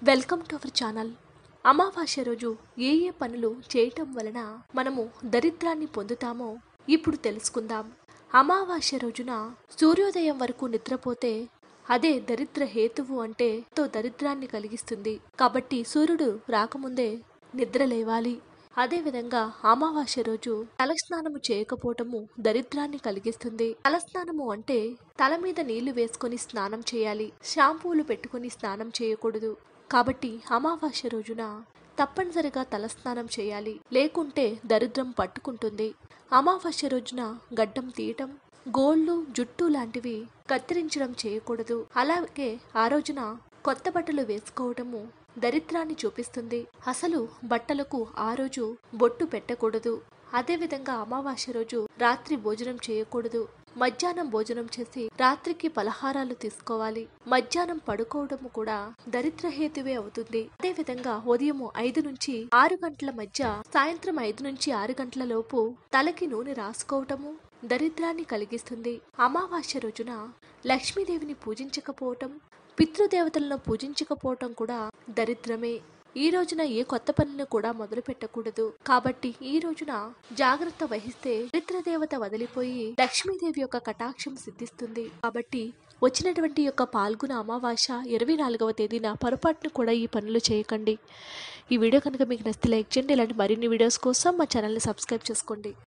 welcome to our channel అమావాస్య రోజు ఏ ఏ పనులు చేయటం వలన మనము దరిద్రాన్ని పొందుతామో ఇప్పుడు తెలుసుకుందాం అమావాస్య రోజున సూర్యోదయం వరకు నిద్రపోతే అదే దరిద్ర హేతువు అంటే తో దరిద్రాన్ని కలిగిస్తుంది కాబట్టి సూర్యుడు రాకముందే నిద్ర లేవాలి అదేవిధంగా అమావాస్య రోజు తలస్నానము చేయకపోవటము దరిద్రాన్ని కలిగిస్తుంది తలస్నానము అంటే తల మీద నీళ్లు వేసుకొని స్నానం చేయాలి షాంపూలు పెట్టుకొని స్నానం చేయకూడదు కాబట్టి అమావాస్య రోజున తప్పనిసరిగా తలస్నానం చేయాలి లేకుంటే దరిద్రం పట్టుకుంటుంది అమావాస్య రోజున గడ్డం తీయటం గోళ్ళు జుట్టు లాంటివి కత్తిరించడం చేయకూడదు అలాగే ఆ రోజున కొత్త బట్టలు వేసుకోవటము దరిద్రాన్ని చూపిస్తుంది అసలు బట్టలకు ఆ రోజు బొట్టు పెట్టకూడదు అదేవిధంగా అమావాస్య రోజు రాత్రి భోజనం చేయకూడదు మధ్యాహ్నం భోజనం చేసి రాత్రికి పలహారాలు తీసుకోవాలి మధ్యాహ్నం పడుకోవడం కూడా దరిద్ర హేతువే అవుతుంది అదే విధంగా ఉదయం ఐదు నుంచి ఆరు గంటల మధ్య సాయంత్రం ఐదు నుంచి ఆరు గంటల లోపు తలకి నూనె రాసుకోవటము దరిద్రాన్ని కలిగిస్తుంది అమావాస్య రోజున లక్ష్మీదేవిని పూజించకపోవటం పితృదేవతలను పూజించకపోవటం కూడా దరిద్రమే ఈ రోజున ఏ కొత్త పనిని కూడా మొదలు పెట్టకూడదు కాబట్టి ఈ రోజున జాగ్రత్త వహిస్తే దరిద్ర దేవత వదిలిపోయి లక్ష్మీదేవి యొక్క కటాక్షం సిద్ధిస్తుంది కాబట్టి వచ్చినటువంటి యొక్క పాల్గొన అమావాస్య ఇరవై నాలుగవ తేదీన పొరపాటును కూడా ఈ పనులు చేయకండి ఈ వీడియో కనుక మీకు నచ్చితే లైక్ చేయండి ఇలాంటి మరిన్ని వీడియోస్ కోసం మా ఛానల్ని సబ్స్క్రైబ్ చేసుకోండి